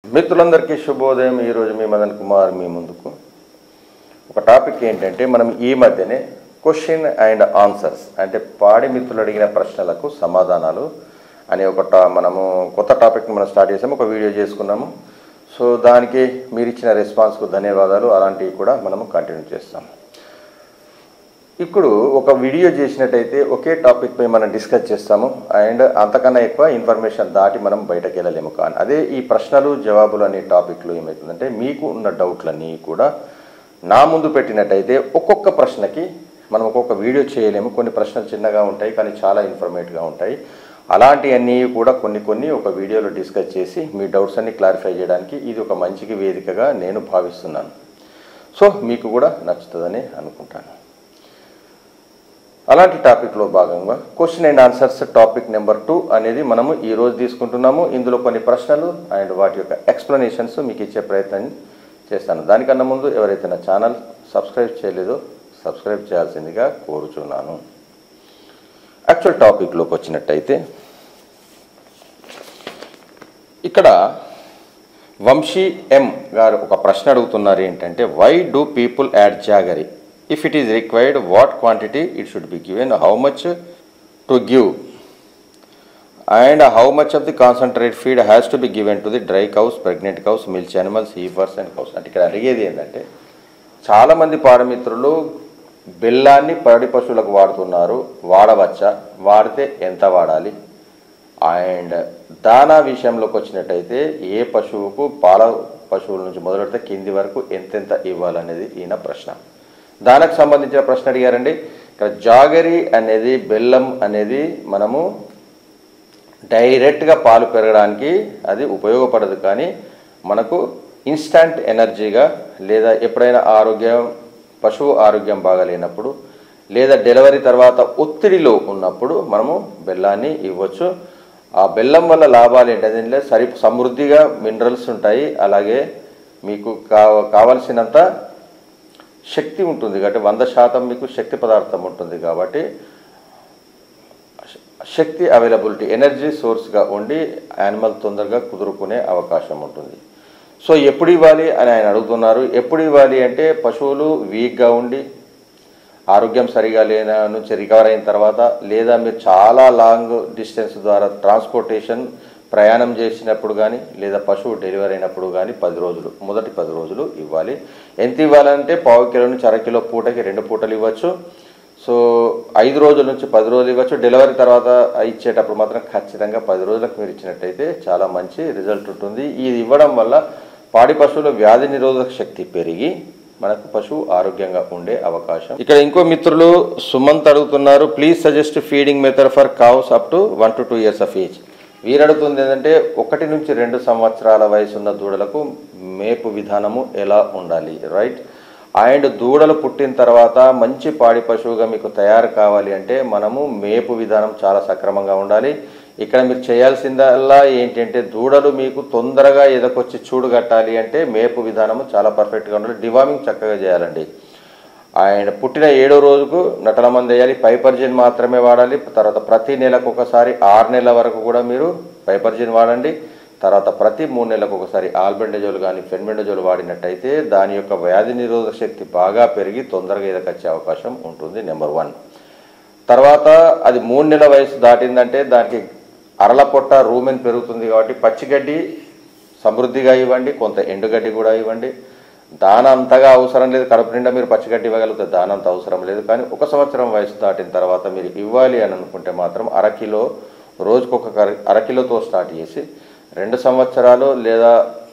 మిత్రులందరికీ శుభోదయం ఈరోజు మీ మదన్ కుమార్ మీ ముందుకు ఒక టాపిక్ ఏంటంటే మనం ఈ మధ్యనే క్వశ్చన్ అండ్ ఆన్సర్స్ అంటే పాడి మిత్రులు అడిగిన ప్రశ్నలకు సమాధానాలు అనే ఒక టా మనము కొత్త టాపిక్ మనం స్టార్ట్ చేసాము ఒక వీడియో చేసుకున్నాము సో దానికి మీరు ఇచ్చిన రెస్పాన్స్కు ధన్యవాదాలు అలాంటివి కూడా మనము కంటిన్యూ చేస్తాం ఇప్పుడు ఒక వీడియో చేసినట్టయితే ఒకే టాపిక్పై మనం డిస్కస్ చేస్తాము అండ్ అంతకన్నా ఎక్కువ ఇన్ఫర్మేషన్ దాటి మనం బయటకు వెళ్ళలేము కానీ అదే ఈ ప్రశ్నలు జవాబులు అనే టాపిక్లో ఏమవుతుందంటే మీకు ఉన్న డౌట్లన్నీ కూడా నా ముందు పెట్టినట్టయితే ఒక్కొక్క ప్రశ్నకి మనం ఒక్కొక్క వీడియో చేయలేము కొన్ని ప్రశ్నలు చిన్నగా ఉంటాయి కానీ చాలా ఇన్ఫర్మేటివ్గా ఉంటాయి అలాంటివన్నీ కూడా కొన్ని కొన్ని ఒక వీడియోలో డిస్కస్ చేసి మీ డౌట్స్ అన్ని క్లారిఫై చేయడానికి ఇది ఒక మంచికి వేదికగా నేను భావిస్తున్నాను సో మీకు కూడా నచ్చుతుందని అనుకుంటాను అలాంటి టాపిక్లో భాగంగా question and answers topic number two అనేది మనము ఈ రోజు తీసుకుంటున్నాము ఇందులో కొన్ని ప్రశ్నలు అండ్ వాటి యొక్క ఎక్స్ప్లెనేషన్స్ మీకు ఇచ్చే ప్రయత్నం చేస్తాను దానికన్నా ముందు ఎవరైతే నా ఛానల్ సబ్స్క్రైబ్ చేయలేదో సబ్స్క్రైబ్ చేయాల్సిందిగా కోరుచున్నాను యాక్చువల్ టాపిక్లోకి వచ్చినట్టయితే ఇక్కడ వంశీ ఎం గారు ఒక ప్రశ్న అడుగుతున్నారు ఏంటంటే why do people add jaggery if it is required what quantity it should be given how much to give and how much of the concentrate feed has to be given to the dry cows pregnant cows milch animals heifers and cows అంటే ఇక్కడ అడిగేది ఏంటంటే చాలామంది పాడమిత్రులు బెల్లాన్ని పాడి పశువులకు వాడుతున్నారు వాడవచ్చా వాడితే ఎంత వాడాలి అండ్ దానా విషయంలోకి వచ్చినట్టయితే ఏ పశువుకు పాల పశువుల నుంచి మొదలెడితే కింది వరకు ఎంతెంత ఇవ్వాలనేది ఈయన ప్రశ్న దానికి సంబంధించిన ప్రశ్న అడిగారండి ఇక్కడ జాగరి అనేది బెల్లం అనేది మనము డైరెక్ట్గా పాలు పెరగడానికి అది ఉపయోగపడదు కానీ మనకు ఇన్స్టంట్ ఎనర్జీగా లేదా ఎప్పుడైనా ఆరోగ్యం పశువు ఆరోగ్యం బాగాలేనప్పుడు లేదా డెలివరీ తర్వాత ఒత్తిడిలో ఉన్నప్పుడు మనము బెల్లాన్ని ఇవ్వచ్చు ఆ బెల్లం వల్ల లాభాలు ఏంటంటే సరి సమృద్ధిగా మినరల్స్ ఉంటాయి అలాగే మీకు కావ కావలసినంత శక్తి ఉంటుంది కాబట్టి వంద శాతం మీకు శక్తి పదార్థం ఉంటుంది కాబట్టి శక్తి అవైలబిలిటీ ఎనర్జీ సోర్స్గా ఉండి యానిమల్ తొందరగా కుదురుకునే అవకాశం ఉంటుంది సో ఎప్పుడు ఇవ్వాలి అని ఆయన అడుగుతున్నారు ఎప్పుడు ఇవ్వాలి అంటే పశువులు వీక్గా ఉండి ఆరోగ్యం సరిగా లేన నుంచి రికవర్ అయిన తర్వాత లేదా మీరు చాలా లాంగ్ డిస్టెన్స్ ద్వారా ట్రాన్స్పోర్టేషన్ ప్రయాణం చేసినప్పుడు కానీ లేదా పశువు డెలివరీ అయినప్పుడు కానీ పది రోజులు మొదటి పది రోజులు ఇవ్వాలి ఎంత ఇవ్వాలంటే పావు కిలో నుంచి అర కిలో పూటకి రెండు పూటలు ఇవ్వచ్చు సో ఐదు రోజుల నుంచి పది రోజులు ఇవ్వచ్చు డెలివరీ తర్వాత ఇచ్చేటప్పుడు మాత్రం ఖచ్చితంగా పది రోజులకు మీరు ఇచ్చినట్టయితే చాలా మంచి రిజల్ట్ ఉంటుంది ఇది ఇవ్వడం వల్ల పాడి పశువుల వ్యాధి నిరోధక శక్తి పెరిగి మనకు పశువు ఆరోగ్యంగా ఉండే అవకాశం ఇక్కడ ఇంకో మిత్రులు సుమంత్ అడుగుతున్నారు please suggest feeding method for cows up to one to two years of age వీరు అడుగుతుంది ఏంటంటే ఒకటి నుంచి రెండు సంవత్సరాల వయసున్న దూడలకు మేపు విధానము ఎలా ఉండాలి రైట్ అండ్ దూడలు పుట్టిన తర్వాత మంచి పాడి పశువుగా మీకు తయారు కావాలి అంటే మనము మేపు విధానం చాలా సక్రమంగా ఉండాలి ఇక్కడ మీరు చేయాల్సిందల్లా ఏంటంటే దూడలు మీకు తొందరగా ఎదకొచ్చి చూడు కట్టాలి అంటే మేపు విధానము చాలా పర్ఫెక్ట్గా ఉండాలి డివామింగ్ చక్కగా చేయాలండి ఆయన పుట్టిన ఏడో రోజుకు నటల మంది వేయాలి పైపర్జిన్ మాత్రమే వాడాలి తర్వాత ప్రతి నెలకు ఒకసారి ఆరు నెలల వరకు కూడా మీరు పైపర్జిన్ వాడండి తర్వాత ప్రతి మూడు నెలలకు ఒకసారి ఆల్బెండజోల్ కానీ ఫెన్బెండజోల్ వాడినట్టయితే దాని యొక్క వ్యాధి నిరోధక శక్తి బాగా పెరిగి తొందరగా ఎదకొచ్చే అవకాశం ఉంటుంది నెంబర్ వన్ తర్వాత అది మూడు నెలల వయసు దాటిందంటే దానికి అరల పొట్ట రూమెన్ పెరుగుతుంది కాబట్టి పచ్చిగడ్డి సమృద్ధిగా ఇవ్వండి కొంత ఎండుగడ్డి కూడా ఇవ్వండి దాన అంతగా అవసరం లేదు కడుపు నిండా మీరు పచ్చిగడ్డి ఇవ్వగలిగితే దాన అంత అవసరం లేదు కానీ ఒక సంవత్సరం వయసు దాటిన తర్వాత మీరు ఇవ్వాలి అని అనుకుంటే మాత్రం అరకిలో రోజుకొక కర- అరకిలోతో స్టార్ట్ చేసి రెండు సంవత్సరాలు లేదా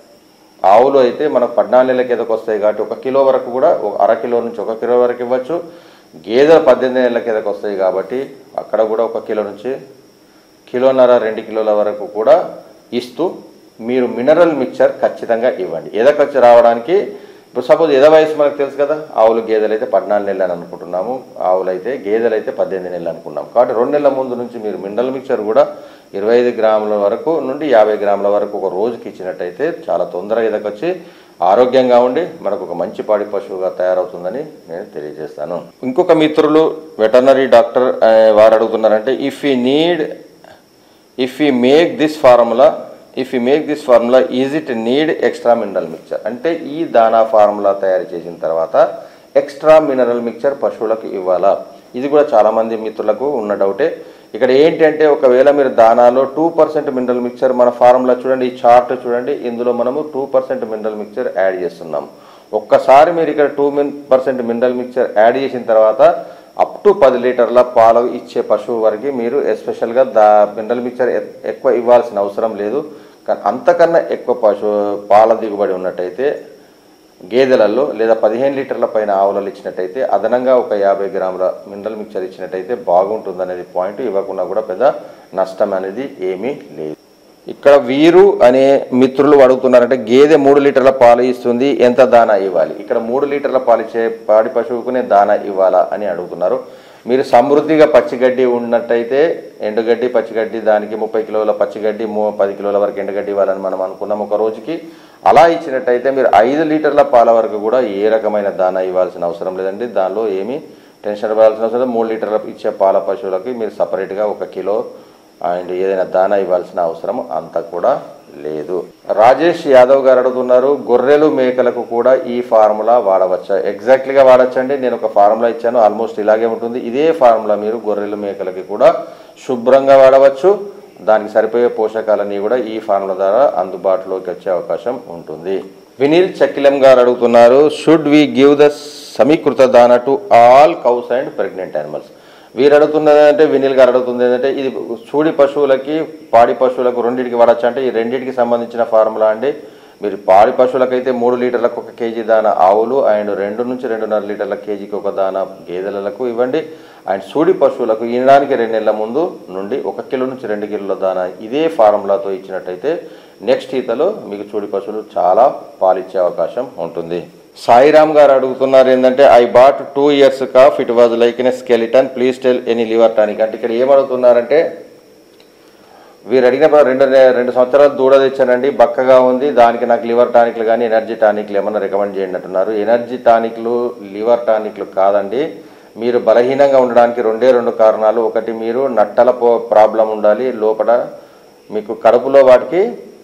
ఆవులు అయితే మనకు పద్నాలుగు నెలలకి ఎదకు వస్తాయి కాబట్టి ఒక కిలో వరకు కూడా ఒక అర కిలో నుంచి ఒక కిలో వరకు ఇవ్వచ్చు గేదెలు పద్దెనిమిది నెలలకి ఎదకు వస్తాయి కాబట్టి అక్కడ కూడా ఒక కిలో నుంచి కిలోన్నర రెండు కిలోల వరకు కూడా ఇస్తూ మీరు మినరల్ మిక్చర్ ఖచ్చితంగా ఇవ్వండి ఎదకొచ్చి రావడానికి ఇప్పుడు సపోజ్ ఎద వయసు మనకు తెలుసు కదా ఆవులు గేదెలు అయితే పద్నాలుగు నెలలు అని అనుకుంటున్నాము ఆవులు అయితే గేదెలు అయితే పద్దెనిమిది నెలలు అనుకున్నాం కాబట్టి రెండు నెలల ముందు నుంచి మీరు మినరల్ మిక్చర్ కూడా ఇరవై ఐదు గ్రాముల వరకు నుండి యాభై గ్రాముల వరకు ఒక రోజుకి ఇచ్చినట్టయితే చాలా తొందరగా ఎదకొచ్చి ఆరోగ్యంగా ఉండి మనకు ఒక మంచి పాడి పశువుగా తయారవుతుందని నేను తెలియజేస్తాను ఇంకొక మిత్రులు వెటర్నరీ డాక్టర్ ఆ, వారు అడుగుతున్నారంటే if we need if we make this formula if you make this formula is it need extra mineral mixture అంటే ఈ దానా ఫార్ములా తయారు చేసిన తర్వాత ఎక్స్ట్రా మినరల్ మిక్చర్ పశువులకు ఇవ్వాలా ఇది కూడా చాలామంది మిత్రులకు ఉన్న డౌటే ఇక్కడ ఏంటి అంటే ఒకవేళ మీరు దానాలో టూ పర్సెంట్ మినరల్ మిక్చర్ మన ఫార్ములా చూడండి ఈ చార్ట్ చూడండి ఇందులో మనము two percent mineral mixture add చేస్తున్నాం ఒక్కసారి మీరు ఇక్కడ two min percent mineral mixture add చేసిన తర్వాత అప్ టు పది లీటర్ల పాలు ఇచ్చే పశువు వరకు మీరు ఎస్పెషల్గా దా మినరల్ మిక్చర్ ఎ- ఎక్కువ ఇవ్వాల్సిన అవసరం లేదు కానీ అంతకన్నా ఎక్కువ పశువు పాల దిగుబడి ఉన్నట్టయితే గేదెలలో లేదా పదిహేను లీటర్ల పైన ఆవులలో ఇచ్చినట్టయితే అదనంగా ఒక యాభై గ్రాముల మినరల్ మిక్చర్ ఇచ్చినట్టయితే బాగుంటుంది అనేది పాయింట్ ఇవ్వకుండా కూడా పెద్ద నష్టం అనేది ఏమీ లేదు ఇక్కడ వీరు అనే మిత్రులు అడుగుతున్నారంటే గేదె మూడు లీటర్ల పాలు ఇస్తుంది ఎంత దానా ఇవ్వాలి ఇక్కడ మూడు లీటర్ల పాలు ఇచ్చే పాడి పశువుకునే దానా ఇవ్వాలా అని అడుగుతున్నారు మీరు సమృద్ధిగా పచ్చిగడ్డి ఉన్నట్టయితే ఎండుగడ్డి పచ్చిగడ్డి దానికి ముప్పై కిలోల పచ్చిగడ్డి మూ- పది కిలోల వరకు ఎండుగడ్డి ఇవ్వాలని మనం అనుకున్నాం ఒక రోజుకి అలా ఇచ్చినట్టయితే మీరు ఐదు లీటర్ల పాల వరకు కూడా ఏ రకమైన దానా ఇవ్వాల్సిన అవసరం లేదండి దానిలో ఏమీ టెన్షన్ పడాల్సిన అవసరం లేదు. మూడు లీటర్ల ఇచ్చే పాల పశువులకి మీరు సపరేట్గా ఒక కిలో అండ్ ఏదైనా దానా ఇవ్వాల్సిన అవసరం అంత కూడా లేదు రాజేష్ యాదవ్ గారు అడుగుతున్నారు గొర్రెలు మేకలకు కూడా ఈ ఫార్ములా వాడవచ్చా ఎగ్జాక్ట్లీగా వాడచ్చండి నేను ఒక ఫార్ములా ఇచ్చాను ఆల్మోస్ట్ ఇలాగే ఉంటుంది ఇదే ఫార్ములా మీరు గొర్రెలు మేకలకి కూడా శుభ్రంగా వాడవచ్చు దానికి సరిపోయే పోషకాలన్నీ కూడా ఈ ఫార్ములా ద్వారా అందుబాటులోకి వచ్చే అవకాశం ఉంటుంది వినీల్ చక్కిలం గారు అడుగుతున్నారు షుడ్ వి గివ్ ద సమీకృత దాన to all cows and pregnant animals వీరు అడుగుతున్నది అంటే వినిల్ గారు అడుగుతుంది ఏంటంటే ఇది చూడి పశువులకి పాడి పశువులకు రెండింటికి వాడచ్చు అంటే ఈ రెండింటికి సంబంధించిన ఫార్ములా అండి మీరు పాడి పశువులకైతే మూడు లీటర్లకు ఒక కేజీ దాన ఆవులు అండ్ రెండు నుంచి రెండున్నర లీటర్ల కేజీకి ఒక దాన గేదెలకు ఇవ్వండి అండ్ సూడి పశువులకు ఈనడానికి రెండు నెలల ముందు నుండి ఒక కిలో నుంచి రెండు కిలోల దాన ఇదే ఫార్ములాతో ఇచ్చినట్టయితే నెక్స్ట్ ఈతలో మీకు చూడి పశువులు చాలా పాలిచ్చే అవకాశం ఉంటుంది సాయిరామ్ గారు అడుగుతున్నారు ఏంటంటే I bought two years calf it was like in skeleton please tell any liver tonic అంటే ఇక్కడ ఏమడుగుతున్నారంటే వీరు అడిగిన రెండు రెండు సంవత్సరాలు దూడ తెచ్చానండి బక్కగా ఉంది దానికి నాకు లివర్ టానిక్లు కానీ ఎనర్జీ టానిక్లు ఏమన్నా రికమెండ్ చేయండి అంటున్నారు ఎనర్జీ టానిక్లు లివర్ టానిక్లు కాదండి మీరు బలహీనంగా ఉండడానికి రెండే రెండు కారణాలు ఒకటి మీరు నట్టల పో ప్రాబ్లం ఉండాలి లోపల మీకు కడుపులో వాటికి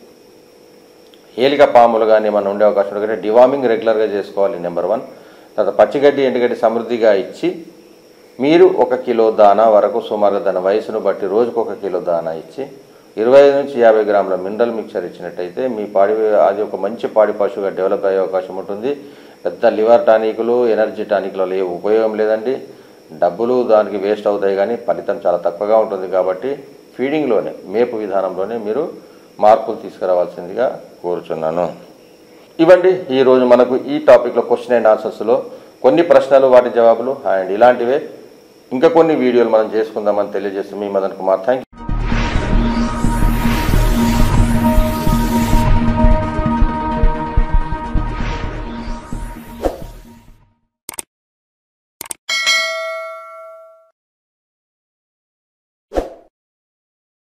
ఏలిక పాములు కానీ ఏమైనా ఉండే అవకాశం ఉంటుంది కాబట్టి డివామింగ్ రెగ్యులర్గా చేసుకోవాలి నెంబర్ వన్ తర్వాత పచ్చిగడ్డి ఎండుగడ్డి సమృద్ధిగా ఇచ్చి మీరు ఒక కిలో దానా వరకు సుమారుగా దాని వయసును బట్టి రోజుకు ఒక కిలో దానా ఇచ్చి ఇరవై ఐదు నుంచి యాభై గ్రాముల మినరల్ మిక్చర్ ఇచ్చినట్టయితే మీ పాడి అది ఒక మంచి పాడి పశువుగా డెవలప్ అయ్యే అవకాశం ఉంటుంది పెద్ద లివర్ టానిక్లు ఎనర్జీ టానిక్లలో ఏ ఉపయోగం లేదండి డబ్బులు దానికి వేస్ట్ అవుతాయి కానీ ఫలితం చాలా తక్కువగా ఉంటుంది కాబట్టి ఫీడింగ్లోనే మేపు విధానంలోనే మీరు మార్పులు తీసుకురావాల్సిందిగా కోరుచున్నాను ఇవ్వండి ఈరోజు మనకు ఈ టాపిక్లో క్వశ్చన్ అండ్ ఆన్సర్స్లో కొన్ని ప్రశ్నలు వాటి జవాబులు అండ్ ఇలాంటివే ఇంకా కొన్ని వీడియోలు మనం చేసుకుందామని తెలియజేస్తుంది మీ మదన్ కుమార్ థ్యాంక్ యూ